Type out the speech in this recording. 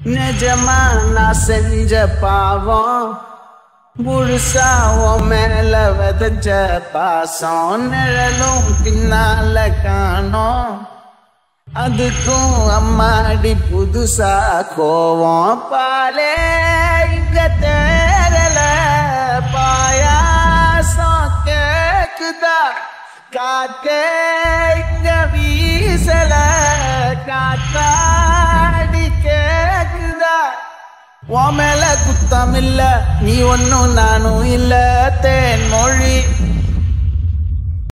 நிஜமா நான் செஞ்ச பாவம் முழுசா உன் மேல விதைச்ச பாசம் நிழலும் பின்னால காணோம் அதுக்கும் அம்மாடி புதுசா கோவம் பாலே இங்க தேரல பாயாசம் கேக்குதா காத்தே இங்க வீசல காத்தாடி கேக்குதா உன் மேல குத்தம் இல்ல நீ ஒன்னும் நானும் இல்ல தேன் மொழி